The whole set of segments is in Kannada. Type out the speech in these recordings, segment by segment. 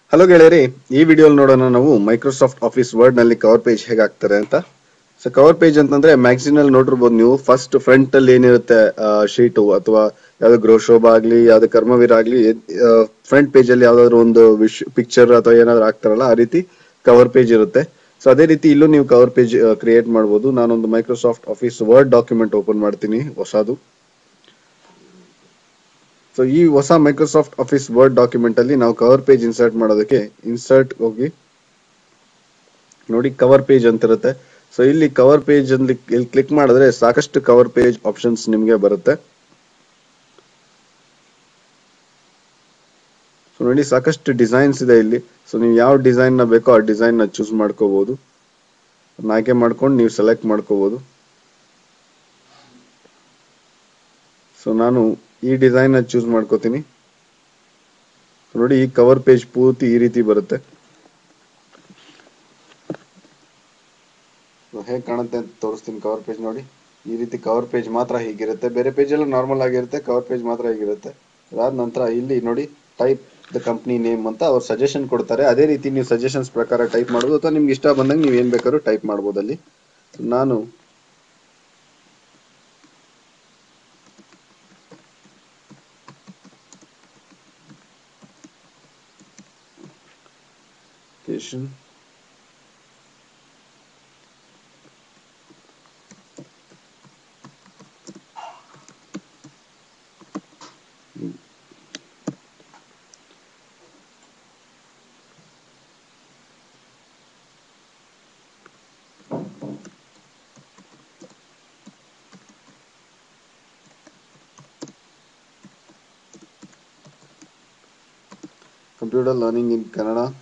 ಹಲೋ ಗೆಳೆಯರಿ ಈ ವಿಡಿಯೋಲಿ ನೋಡೋಣ ನಾವು ಮೈಕ್ರೋಸಾಫ್ಟ್ ಆಫೀಸ್ ವರ್ಡ್ ನಲ್ಲಿ ಕವರ್ ಪೇಜ್ ಹೇಗೆ ಹಾಕ್ತಾರೆ ಅಂತ ಸೊ ಕವರ್ ಪೇಜ್ ಅಂತಂದ್ರೆ ಮ್ಯಾಗಝಿನ್ ಅಲ್ಲಿ ನೋಡಿರ್ಬೋದು ನೀವು ಫಸ್ಟ್ ಫ್ರಂಟ್ ಅಲ್ಲಿ ಏನಿರುತ್ತೆ ಶೀಟು ಅಥವಾ ಯಾವ್ದು ಗೃಹಶೋಭ ಆಗ್ಲಿ ಯಾವ್ದು ಕರ್ಮವೀರ ಆಗ್ಲಿ ಫ್ರಂಟ್ ಪೇಜ್ ಅಲ್ಲಿ ಯಾವ್ದಾದ್ರು ಒಂದು ವಿಶ್ ಪಿಕ್ಚರ್ ಅಥವಾ ಏನಾದ್ರು ಹಾಕ್ತಾರಲ್ಲ ಆ ರೀತಿ ಕವರ್ ಪೇಜ್ ಇರುತ್ತೆ ಸೊ ಅದೇ ರೀತಿ ಇಲ್ಲೂ ನೀವು ಕವರ್ ಪೇಜ್ ಕ್ರಿಯೇಟ್ ಮಾಡಬಹುದು ನಾನೊಂದು Microsoft Office Word document open ಮಾಡ್ತೀನಿ ಹೊಸದು ಸೊ ಈ ಹೊಸ ಮೈಕ್ರೋಸಾಫ್ಟ್ ಆಫೀಸ್ ವರ್ಡ್ ಡಾಕ್ಯುಮೆಂಟ್ ಅಲ್ಲಿ ನಾವು ಕವರ್ ಪೇಜ್ ಇನ್ಸರ್ಟ್ ಮಾಡೋದಕ್ಕೆ ಇನ್ಸರ್ಟ್ ಹೋಗಿ ನೋಡಿ ಕವರ್ ಪೇಜ್ ಅಂತ ಇರುತ್ತೆ ಸೊ ಇಲ್ಲಿ ಕವರ್ ಪೇಜ್ ಅಲ್ಲಿ ಇಲ್ಲಿ ಕ್ಲಿಕ್ ಮಾಡಿದ್ರೆ ಸಾಕಷ್ಟು ಕವರ್ ಪೇಜ್ ಆಪ್ಷನ್ಸ್ ನಿಮಗೆ ಬರುತ್ತೆ ಸೊ ನೋಡಿ ಸಾಕಷ್ಟು ಡಿಸೈನ್ಸ್ ಇದೆ ಇಲ್ಲಿ ಸೊ ನೀವು ಯಾವ ಡಿಸೈನ್ ನ ಬೇಕೋ ಆ ಡಿಸೈನ್ ನ ಚೂಸ್ ಮಾಡ್ಕೋಬಹುದು ಆಯ್ಕೆ ಮಾಡ್ಕೊಂಡು ನೀವು ಸೆಲೆಕ್ಟ್ ಮಾಡ್ಕೋಬಹುದು ಸೊ ನಾನು ಈ ಡಿಸೈನ್ ನ ಚೂಸ್ ಮಾಡ್ಕೋತೀನಿ ನೋಡಿ ಈ ಕವರ್ ಪೇಜ್ ಪೂರ್ತಿ ಈ ರೀತಿ ಬರುತ್ತೆ ಹೇಗೆ ಕಾಣುತ್ತೆ ಅಂತ ತೋರಿಸ್ತೀನಿ ಕವರ್ ಪೇಜ್ ನೋಡಿ ಈ ರೀತಿ ಕವರ್ ಪೇಜ್ ಮಾತ್ರ ಹೀಗಿರುತ್ತೆ ಬೇರೆ ಪೇಜ್ ಎಲ್ಲ ನಾರ್ಮಲ್ ಆಗಿರುತ್ತೆ ಕವರ್ ಪೇಜ್ ಮಾತ್ರ ಹೀಗಿರುತ್ತೆ ಅದಾದ ನಂತರ ಇಲ್ಲಿ ನೋಡಿ ಟೈಪ್ ದ ಕಂಪ್ನಿ ನೇಮ್ ಅಂತ ಅವ್ರು ಸಜೆಷನ್ ಕೊಡ್ತಾರೆ ಅದೇ ರೀತಿ ನೀವು ಸಜೆಷನ್ಸ್ ಪ್ರಕಾರ ಟೈಪ್ ಮಾಡ್ಬೋದು ಅಥವಾ ನಿಮ್ಗೆ ಇಷ್ಟ ಬಂದಂಗೆ ನೀವು ಏನ್ ಬೇಕಾದ್ರೂ ಟೈಪ್ ಮಾಡ್ಬೋದು ಅಲ್ಲಿ ನಾನು application computer learning in Kannada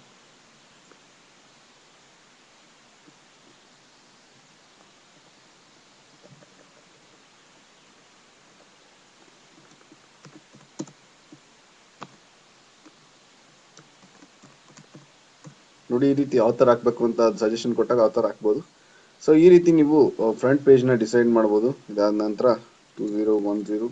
ನೋಡಿ ಈ ರೀತಿ ಯಾವ ತರ ಹಾಕ್ಬೇಕು ಅಂತ ಸಜೆಷನ್ ಕೊಟ್ಟಾಗ ಆ ತರ ಹಾಕ್ಬೋದು ಸೊ ಈ ರೀತಿ ನೀವು ಫ್ರಂಟ್ ಪೇಜ್ ನ ಡಿಸೈಡ್ ಮಾಡ್ಬೋದು ಇದಾದ ನಂತರ two zero one zero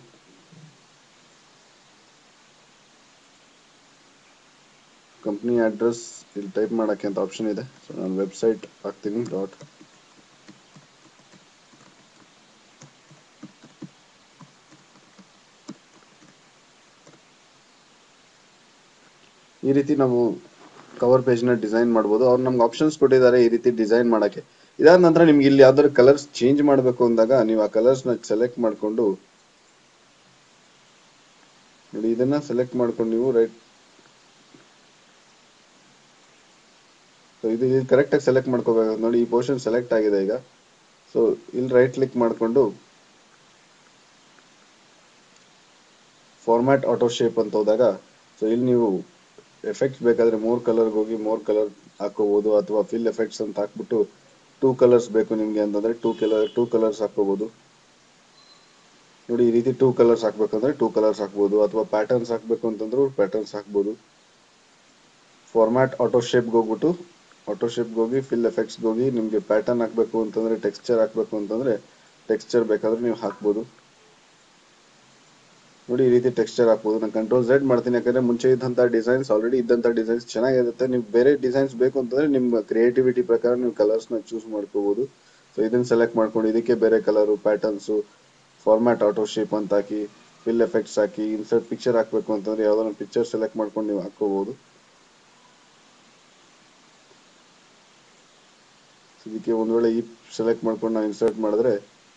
company address ಇಲ್ಲಿ ಟೈಪ್ ಮಾಡಕ್ಕೆ ಅಂತ ಆಪ್ಷನ್ ಇದೆ ಸೊ ನಾನು ವೆಬ್ಸೈಟ್ ಹಾಕ್ತೀನಿ ಡಾಟ್ ಈ ರೀತಿ ನಾವು ಕವರ್ ಪೇಜ್ ನ ಡಿಸೈನ್ ಮಾಡ್ಬೋದು ಅವ್ರು ನಮ್ಗೆ ಆಪ್ಷನ್ಸ್ ಕೊಟ್ಟಿದ್ದಾರೆ ಈ ರೀತಿ ಡಿಸೈನ್ ಮಾಡಕ್ಕೆ ಇದಾದ ನಂತರ ನಿಮ್ಗೆ ಇಲ್ಲಿ ಯಾವ್ದಾದ್ರು ಕಲರ್ಸ್ ಚೇಂಜ್ ಮಾಡಬೇಕು ಅಂದಾಗ ನೀವು ಆ ಕಲರ್ಸ್ ನ ಸೆಲೆಕ್ಟ್ ಮಾಡ್ಕೊಂಡು ನೋಡಿ ಇದನ್ನ ಸೆಲೆಕ್ಟ್ ಮಾಡ್ಕೊಂಡು ನೀವು ರೈಟ್ ಇದು ಕರೆಕ್ಟ್ ಆಗಿ ಸೆಲೆಕ್ಟ್ ಮಾಡ್ಕೋಬೇಕು ನೋಡಿ ಈ ಪೋರ್ಷನ್ ಸೆಲೆಕ್ಟ್ ಆಗಿದೆ ಈಗ ಸೊ ಇಲ್ಲಿ ರೈಟ್ ಕ್ಲಿಕ್ ಮಾಡ್ಕೊಂಡು ಫಾರ್ಮ್ಯಾಟ್ ಆಟೋ ಶೇಪ್ ಅಂತ ಹೋದಾಗ ಸೊ ಇಲ್ಲಿ ನೀವು ಎಫೆಕ್ಟ್ಸ್ ಬೇಕಾದ್ರೆ ಮೂರ್ ಕಲರ್ ಹೋಗಿ ಮೂರ್ ಕಲರ್ ಹಾಕೋಬಹುದು ಅಥವಾ ಫಿಲ್ ಎಫೆಕ್ಟ್ಸ್ ಅಂತ ಹಾಕ್ಬಿಟ್ಟು ಟೂ ಕಲರ್ಸ್ ಬೇಕು ನಿಮ್ಗೆ ಅಂತಂದ್ರೆ ಟೂ ಕಲರ್ ಟೂ ಕಲರ್ಸ್ ಹಾಕೋಬಹುದು ನೋಡಿ ಈ ರೀತಿ ಟೂ ಕಲರ್ಸ್ ಹಾಕ್ಬೇಕಂದ್ರೆ ಟೂ ಕಲರ್ಸ್ ಹಾಕ್ಬೋದು ಅಥವಾ ಪ್ಯಾಟರ್ನ್ಸ್ ಹಾಕ್ಬೇಕು ಅಂತಂದ್ರು ಪ್ಯಾಟರ್ನ್ಸ್ ಹಾಕ್ಬೋದು ಫಾರ್ಮ್ಯಾಟ್ ಆಟೋ ಶೇಪ್ಗೆ ಹೋಗ್ಬಿಟ್ಟು ಆಟೋ ಶೇಪ್ಗೆ ಹೋಗಿ ಫಿಲ್ ಎಫೆಕ್ಟ್ಸ್ಗೆ ಹೋಗಿ ನಿಮ್ಗೆ ಪ್ಯಾಟರ್ನ್ ಹಾಕ್ಬೇಕು ಅಂತಂದ್ರೆ ಟೆಕ್ಸ್ಚರ್ ಹಾಕ್ಬೇಕು ಅಂತಂದ್ರೆ ಟೆಕ್ಸ್ಚರ್ ಬೇಕಾದ್ರೆ ನೀವು ಹಾಕ್ಬೋದು ನೋಡಿ ಈ ರೀತಿ ಟೆಕ್ಸ್ಚರ್ ಹಾಕ್ಬೋದು ನಾನು ಕಂಟ್ರೋಲ್ ಝೆಡ್ ಮಾಡ್ತೀನಿ ಯಾಕಂದ್ರೆ ಮುಂಚೆ ಇದ್ದಂತ ಡಿಸೈನ್ಸ್ ಆಲ್ರೆಡಿ ಇದ್ದಂತ ಡಿಸೈನ್ಸ್ ಚೆನ್ನಾಗಿರುತ್ತೆ ನೀವು ಬೇರೆ ಡಿಸೈನ್ಸ್ ಬೇಕು ಅಂತಂದ್ರೆ ನಿಮ್ಮ ಕ್ರಿಯೇಟಿವಿಟಿ ಪ್ರಕಾರ ನೀವು ಕಲರ್ಸ್ ನ ಚೂಸ್ ಮಾಡ್ಕೋಬಹುದು ಸೊ ಇದನ್ನ ಸೆಲೆಕ್ಟ್ ಮಾಡ್ಕೊಂಡು ಇದಕ್ಕೆ ಬೇರೆ colour patterns format auto shape ಅಂತ ಹಾಕಿ ಫಿಲ್ ಎಫೆಕ್ಟ್ಸ್ ಹಾಕಿ ಇನ್ಸರ್ಟ್ ಪಿಕ್ಚರ್ ಹಾಕ್ಬೇಕು ಅಂತಂದ್ರೆ ಯಾವ್ದಾದ್ರು ಪಿಕ್ಚರ್ ಸೆಲೆಕ್ಟ್ ಮಾಡ್ಕೊಂಡು ನೀವು ಹಾಕೋಬಹುದು ಇದಕ್ಕೆ ಒಂದ್ ವೇಳೆ ಈ ಸೆಲೆಕ್ಟ್ ಮಾಡ್ಕೊಂಡು ನಾವು ಇನ್ಸರ್ಟ್ ಮಾಡಿದ್ರೆ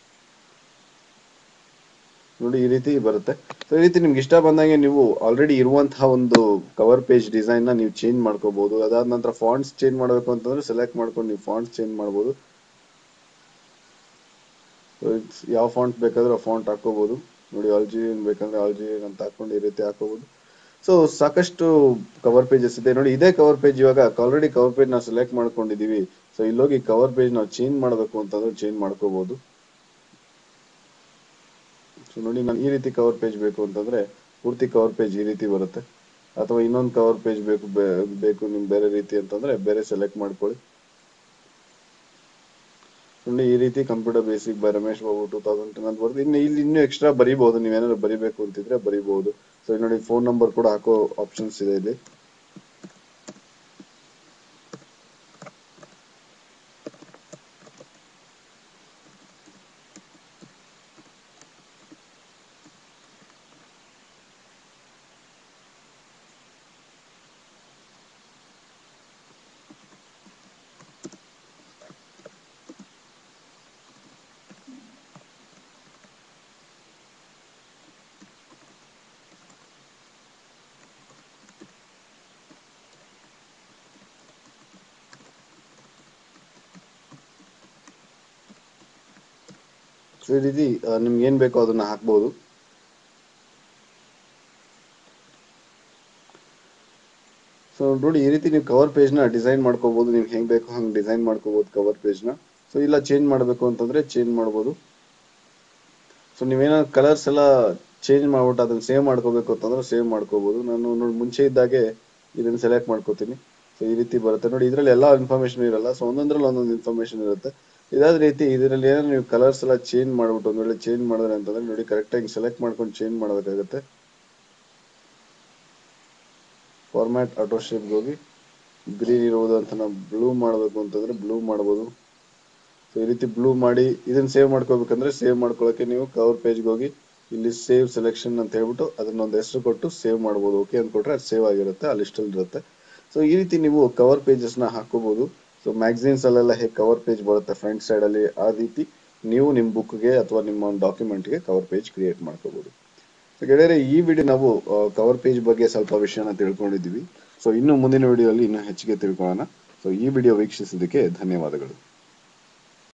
ನೋಡಿ ಈ ರೀತಿ ಬರುತ್ತೆ ಸೊ ಈ ರೀತಿ ನಿಮ್ಗೆ ಇಷ್ಟ ಬಂದಂಗೆ ನೀವು ಆಲ್ರೆಡಿ ಇರುವಂತಹ ಒಂದು ಕವರ್ ಪೇಜ್ ಡಿಸೈನ್ ನ ನೀವು ಚೇಂಜ್ ಮಾಡ್ಕೋಬಹುದು ಅದಾದ ನಂತರ ಫಾಂಟ್ಸ್ ಚೇಂಜ್ ಮಾಡಬೇಕು ಅಂತಂದ್ರೆ ಸೆಲೆಕ್ಟ್ ಮಾಡ್ಕೊಂಡು ನೀವು ಫಾಂಟ್ಸ್ ಚೇಂಜ್ ಮಾಡಬಹುದು ಯಾವ ಫಾಂಟ್ ಬೇಕಾದ್ರೆ ಆ ಫಾಂಟ್ ಹಾಕೋಬಹುದು ನೋಡಿ ಆಲ್ಜಿನ್ ಬೇಕಂದ್ರೆ ಆಲ್ಜಿನ್ ಅಂತ ಹಾಕೊಂಡು ಈ ರೀತಿ ಹಾಕೋಬಹುದು ಸೊ ಸಾಕಷ್ಟು ಕವರ್ ಪೇಜಸ್ ಇದೆ ನೋಡಿ ಇದೇ ಕವರ್ ಪೇಜ್ ಇವಾಗ ಆಲ್ರೆಡಿ ಕವರ್ ಪೇಜ್ ನಾವು ಸೆಲೆಕ್ಟ್ ಮಾಡ್ಕೊಂಡಿದೀವಿ ಸೊ ಇಲ್ಲೋಗಿ ಕವರ್ ಪೇಜ್ ನಾವು ಚೇಂಜ್ ಮಾಡಬೇಕು ಅಂತಂದ್ರೆ ಚೇಂಜ್ ಮಾಡ್ಕೋಬಹುದು ಸೊ ನೋಡಿ ನಾನು ಈ ರೀತಿ ಕವರ್ ಪೇಜ್ ಬೇಕು ಅಂತಂದ್ರೆ ಪೂರ್ತಿ ಕವರ್ ಪೇಜ್ ಈ ರೀತಿ ಬರುತ್ತೆ ಅಥವಾ ಇನ್ನೊಂದು ಕವರ್ ಪೇಜ್ ಬೇಕು ಬೇ- ಬೇಕು ನಿಮ್ಗೆ ಬೇರೆ ರೀತಿ ಅಂತಂದ್ರೆ ಬೇರೆ ಸೆಲೆಕ್ಟ್ ಮಾಡ್ಕೊಳ್ಳಿ ನೋಡಿ ಈ ರೀತಿ computer basic by Ramesh Babu two thousand ten ಅಂತ ಬರುತ್ತೆ ಇನ್ನು ಇಲ್ಲಿ ಇನ್ನೂ ಎಕ್ಸ್ಟ್ರಾ ಬರಿಬಹುದು ನೀವೇನಾದ್ರು ಬರಿಬೇಕು ಅಂತಿದ್ರೆ ಬರಿಬಹುದು ಸೊ ಇಲ್ಲಿ ನೋಡಿ ಫೋನ್ ನಂಬರ್ ಕೂಡ ಹಾಕೋ ಆಪ್ಷನ್ಸ್ ಇದೆ ಇಲ್ಲಿ ಸೊ ಈ ರೀತಿ ಆ, ನಿಮ್ಗೆ ಏನ್ ಬೇಕೋ ಅದನ್ನ ಹಾಕ್ಬೋದು ಸೊ ನೋಡಿ ಈ ರೀತಿ ನೀವು ಕವರ್ ಪೇಜ್ ನ ಡಿಸೈನ್ ಮಾಡ್ಕೋಬಹುದು ನೀವು ಹೆಂಗ್ ಬೇಕೋ ಹಂಗ್ ಡಿಸೈನ್ ಮಾಡ್ಕೋಬಹುದು ಕವರ್ ಪೇಜ್ ನ ಸೊ ಇಲ್ಲ ಚೇಂಜ್ ಮಾಡಬೇಕು ಅಂತಂದ್ರೆ ಚೇಂಜ್ ಮಾಡ್ಬೋದು ಸೊ ನೀವೇನಾದ್ರು ಕಲರ್ಸ್ ಎಲ್ಲ ಚೇಂಜ್ ಮಾಡ್ಬಿಟ್ಟು ಅದನ್ನ ಸೇವ್ ಮಾಡ್ಕೋಬೇಕು ಅಂತಂದ್ರೆ ಸೇವ್ ಮಾಡ್ಕೋಬಹುದು ನಾನು ನೋಡಿ ಮುಂಚೆ ಇದ್ದಾಗೆ ಇದನ್ನ ಸೆಲೆಕ್ಟ್ ಮಾಡ್ಕೋತೀನಿ ಸೊ ಈ ರೀತಿ ಬರುತ್ತೆ ನೋಡಿ ಇದರಲ್ಲಿ ಎಲ್ಲ ಇನ್ಫಾರ್ಮೇಶನ್ ಇರಲ್ಲ ಸೊ ಒಂದೊಂದ್ರಲ್ಲಿ ಒಂದೊಂದು ಇನ್ಫಾರ್ಮೇಶನ್ ಇರುತ್ತೆ ಇದಾದ ರೀತಿ ಇದರಲ್ಲಿ ಏನಾದ್ರು ನೀವು ಕಲರ್ಸ್ ಎಲ್ಲ ಚೇಂಜ್ ಮಾಡ್ಬಿಟ್ಟು ಒಂದ್ ವೇಳೆ ಚೇಂಜ್ ಮಾಡಿದ್ರೆ ಅಂತಂದ್ರೆ ನೋಡಿ ಕರೆಕ್ಟ್ ಆಗಿ ಸೆಲೆಕ್ಟ್ ಮಾಡ್ಕೊಂಡು ಚೇಂಜ್ ಮಾಡಬೇಕಾಗುತ್ತೆ ಫಾರ್ಮ್ಯಾಟ್ ಆಟೋ ಶೇಪ್ಗೆ ಹೋಗಿ ಗ್ರೀನ್ ಇರುವುದು ಅಂತ ನಾವು ಬ್ಲೂ ಮಾಡಬೇಕು ಅಂತಂದ್ರೆ ಬ್ಲೂ ಮಾಡ್ಬೋದು ಸೊ ಈ ರೀತಿ ಬ್ಲೂ ಮಾಡಿ ಇದನ್ನ ಸೇವ್ ಮಾಡ್ಕೋಬೇಕಂದ್ರೆ ಸೇವ್ ಮಾಡ್ಕೊಳ್ಳೋಕೆ ನೀವು ಕವರ್ ಪೇಜ್ಗೆ ಹೋಗಿ ಇಲ್ಲಿ ಸೇವ್ ಸೆಲೆಕ್ಷನ್ ಅಂತ ಹೇಳ್ಬಿಟ್ಟು ಅದನ್ನೊಂದು ಹೆಸರು ಕೊಟ್ಟು ಸೇವ್ ಮಾಡ್ಬೋದು ಓಕೆ ಅಂದ್ಕೊಟ್ರೆ ಅದು ಸೇವ್ ಆಗಿರುತ್ತೆ ಆ ಲಿಸ್ಟ್ ಅಲ್ಲಿ ಇರುತ್ತೆ ಸೊ ಈ ರೀತಿ ನೀವು ಕವರ್ ಪೇಜಸ್ ನ ಹಾಕೋಬಹುದು ಸೊ ಮ್ಯಾಗಝೀನ್ಸ್ ಅಲ್ಲೆಲ್ಲ ಹೇಗೆ ಕವರ್ ಪೇಜ್ ಬರುತ್ತೆ ಫ್ರಂಟ್ ಸೈಡ್ ಅಲ್ಲಿ ಆ ರೀತಿ ನೀವು ನಿಮ್ಮ ಬುಕ್ಗೆ ಅಥವಾ ನಿಮ್ಮ ಒಂದು ಡಾಕ್ಯುಮೆಂಟ್ಗೆ ಕವರ್ ಪೇಜ್ ಕ್ರಿಯೇಟ್ ಮಾಡ್ಕೋಬಹುದು ಸೊ ಗೆಳೆಯರೆ ಈ ವಿಡಿಯೋ ನಾವು ಕವರ್ ಪೇಜ್ ಬಗ್ಗೆ ಸ್ವಲ್ಪ ವಿಷಯನ ತಿಳ್ಕೊಂಡಿದ್ದೀವಿ ಸೊ ಇನ್ನು ಮುಂದಿನ ವಿಡಿಯೋದಲ್ಲಿ ಇನ್ನೂ ಹೆಚ್ಚಿಗೆ ತಿಳ್ಕೊಳ್ಳೋಣ ಸೊ ಈ ವಿಡಿಯೋ ವೀಕ್ಷಿಸಿದ್ದಕ್ಕೆ ಧನ್ಯವಾದಗಳು